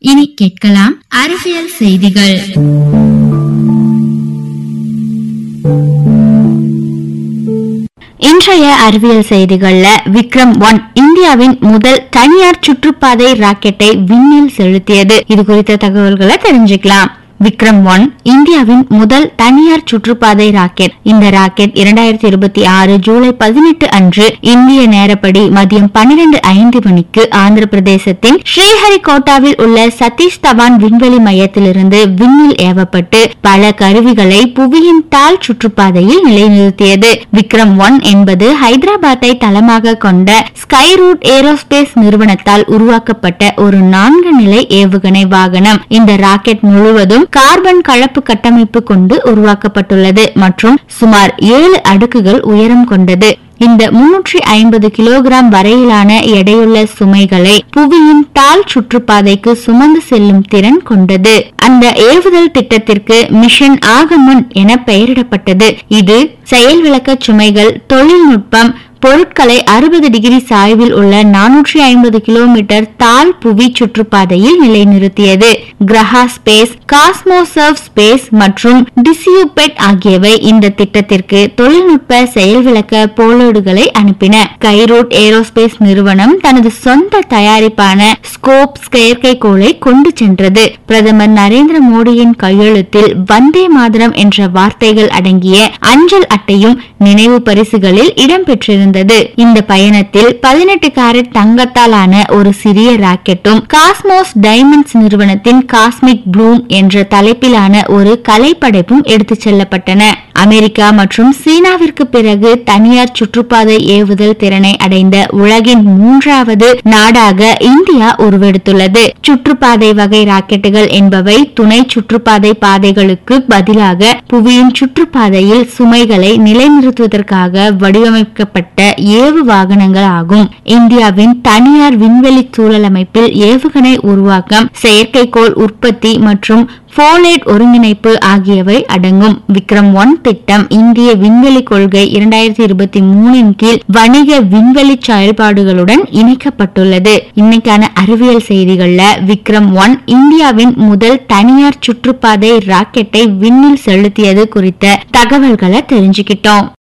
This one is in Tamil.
இனி கேட்கலாம் அறிவியல் செய்திகள் இன்றைய அறிவியல் செய்திகள்ல விக்ரம் ஒன் இந்தியாவின் முதல் தனியார் சுற்றுப்பாதை ராக்கெட்டை விண்ணில் செலுத்தியது இது குறித்த தகவல்களை தெரிஞ்சுக்கலாம் விக்ரம் ஒன் இந்தியாவின் முதல் தனியார் சுற்றுப்பாதை ராக்கெட் இந்த ராக்கெட் இரண்டாயிரத்தி இருபத்தி ஆறு ஜூலை பதினெட்டு அன்று இந்திய நேரப்படி மதியம் பன்னிரண்டு ஐந்து மணிக்கு ஆந்திர பிரதேசத்தின் ஸ்ரீஹரிகோட்டாவில் உள்ள சதீஷ் தவான் விண்வெளி மையத்திலிருந்து விண்ணில் ஏவப்பட்டு பல கருவிகளை புவியின் தாழ் சுற்றுப்பாதையில் நிலைநிறுத்தியது விக்ரம் ஒன் என்பது ஹைதராபாத்தை தளமாக கொண்ட ஸ்கை ரூட் ஏரோஸ்பேஸ் நிறுவனத்தால் உருவாக்கப்பட்ட ஒரு நான்கு நிலை ஏவுகணை வாகனம் இந்த ராக்கெட் முழுவதும் கார்பன் கலப்பு கட்டமைப்பு கொண்டு உருவாக்கப்பட்டுள்ளது மற்றும் சுமார் ஏழு அடுக்குகள் உயரம் கொண்டது இந்த முன்னூற்றி ஐம்பது கிலோகிராம் வரையிலான எடையுள்ள சுமைகளை புவியின் தாழ் சுற்றுப்பாதைக்கு சுமந்து செல்லும் திறன் கொண்டது அந்த ஏவுதல் திட்டத்திற்கு மிஷன் ஆகமுன் என பெயரிடப்பட்டது இது செயல் விளக்க சுமைகள் தொழில்நுட்பம் பொருட்களை அறுபது டிகிரி சாய்வில் உள்ள நானூற்றி ஐம்பது கிலோமீட்டர் தாழ் புவி சுற்றுப்பாதையில் நிலைநிறுத்தியது கிரஹா ஸ்பேஸ் காஸ்மோசர்வ் ஸ்பேஸ் மற்றும் டிசியூபெட் ஆகியவை இந்த திட்டத்திற்கு தொழில்நுட்ப செயல் விளக்க போலோடுகளை அனுப்பின கைரூட் ஏரோஸ்பேஸ் நிறுவனம் தனது சொந்த தயாரிப்பான ஸ்கோப் செயற்கைக்கோளை கொண்டு சென்றது பிரதமர் நரேந்திர மோடியின் கையெழுத்தில் வந்தே மாதரம் என்ற வார்த்தைகள் அடங்கிய அஞ்சல் அட்டையும் நினைவு பரிசுகளில் இடம்பெற்றிருந்தது இந்த பயணத்தில் பதினெட்டு கேரட் தங்கத்தாலான ஒரு சிறிய ராக்கெட்டும் காஸ்மோஸ் டைமண்ட்ஸ் நிறுவனத்தின் காஸ்மிக் ப்ளூம் என்ற தலைப்பிலான ஒரு கலைப்படைப்பும் எடுத்துச் செல்லப்பட்டன அமெரிக்கா மற்றும் சீனாவிற்கு பிறகு தனியார் சுற்றுப்பாதை ஏவுதல் திறனை அடைந்த உலகின் மூன்றாவது நாடாக இந்தியா உருவெடுத்துள்ளது சுற்றுப்பாதை வகை ராக்கெட்டுகள் என்பவை துணை சுற்றுப்பாதை பாதைகளுக்கு பதிலாக புவியின் சுற்றுப்பாதையில் சுமைகளை நிலைநிறுத்துவதற்காக வடிவமைக்கப்பட்ட ஏவு வாகனங்கள் ஆகும் இந்தியாவின் தனியார் விண்வெளி சூழல் அமைப்பில் ஏவுகணை உருவாக்கம் செயற்கைக்கோள் உற்பத்தி மற்றும் போலேட் ஒருங்கிணைப்பு ஆகியவை அடங்கும் விக்ரம் ஒன் திட்டம் இந்திய விண்வெளி கொள்கை இரண்டாயிரத்தி இருபத்தி மூணின் கீழ் வணிக விண்வெளி செயல்பாடுகளுடன் இணைக்கப்பட்டுள்ளது இன்னைக்கான அறிவியல் செய்திகள்ல விக்ரம் ஒன் இந்தியாவின் முதல் தனியார் சுற்றுப்பாதை ராக்கெட்டை விண்ணில் செலுத்தியது குறித்த தகவல்களை தெரிஞ்சுக்கிட்டோம்